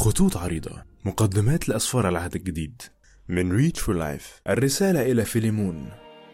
خطوط عريضة مقدمات لأسفار العهد الجديد من ريتش فور لايف الرسالة إلى فيليمون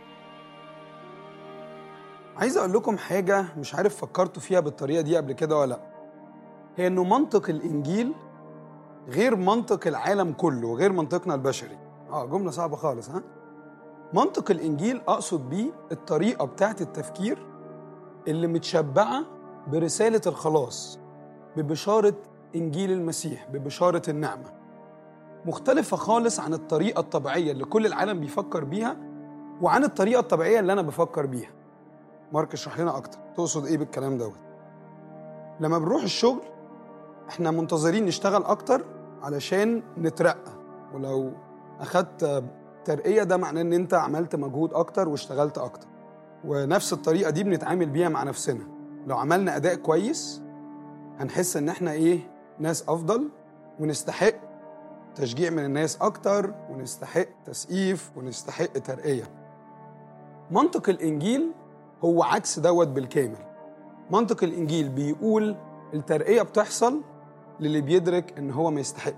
عايز اقول لكم حاجه مش عارف فكرتوا فيها بالطريقه دي قبل كده ولا لا هي انه منطق الانجيل غير منطق العالم كله وغير منطقنا البشري اه جمله صعبه خالص ها منطق الانجيل اقصد بيه الطريقه بتاعت التفكير اللي متشبعه برساله الخلاص ببشاره انجيل المسيح ببشاره النعمه مختلفه خالص عن الطريقه الطبيعيه اللي كل العالم بيفكر بيها وعن الطريقه الطبيعيه اللي انا بفكر بيها مارك اشرح لنا اكتر تقصد ايه بالكلام دوت لما بنروح الشغل احنا منتظرين نشتغل اكتر علشان نترقى ولو اخدت ترقيه ده معناه ان انت عملت مجهود اكتر واشتغلت اكتر ونفس الطريقه دي بنتعامل بيها مع نفسنا لو عملنا اداء كويس هنحس ان احنا ايه ناس افضل ونستحق تشجيع من الناس اكتر ونستحق تسقيف ونستحق ترقيه منطق الانجيل هو عكس دوت بالكامل منطق الانجيل بيقول الترقيه بتحصل للي بيدرك ان هو ما يستحق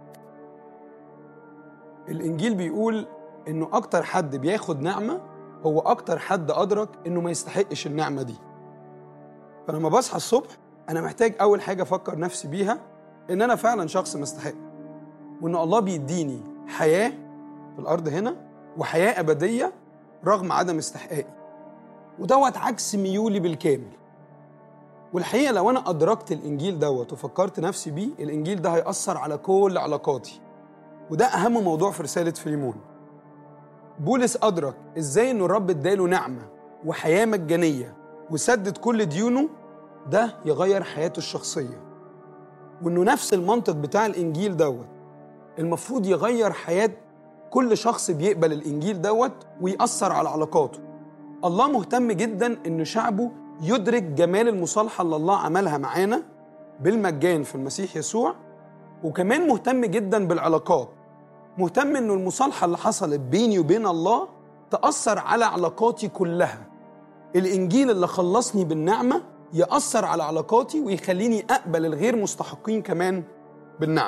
الانجيل بيقول انه اكتر حد بياخد نعمه هو اكتر حد ادرك انه ما يستحقش النعمه دي فلما بصحى الصبح انا محتاج اول حاجه افكر نفسي بيها ان انا فعلا شخص مستحق وان الله بيديني حياه في الارض هنا وحياه ابديه رغم عدم استحقاقي ودوت عكس ميولي بالكامل والحقيقه لو انا ادركت الانجيل دوت وفكرت نفسي بيه الانجيل ده هياثر على كل علاقاتي وده اهم موضوع في رساله فيليمون بولس ادرك ازاي انه الرب اداله نعمه وحياه مجانيه وسدد كل ديونه ده يغير حياته الشخصيه وانه نفس المنطق بتاع الانجيل دوت المفروض يغير حياه كل شخص بيقبل الانجيل دوت ويأثر على علاقاته الله مهتم جدا ان شعبه يدرك جمال المصالحه اللي الله عملها معانا بالمجان في المسيح يسوع وكمان مهتم جدا بالعلاقات مهتم انه المصالحه اللي حصلت بيني وبين الله تاثر على علاقاتي كلها الانجيل اللي خلصني بالنعمه ياثر على علاقاتي ويخليني اقبل الغير مستحقين كمان بالنعمه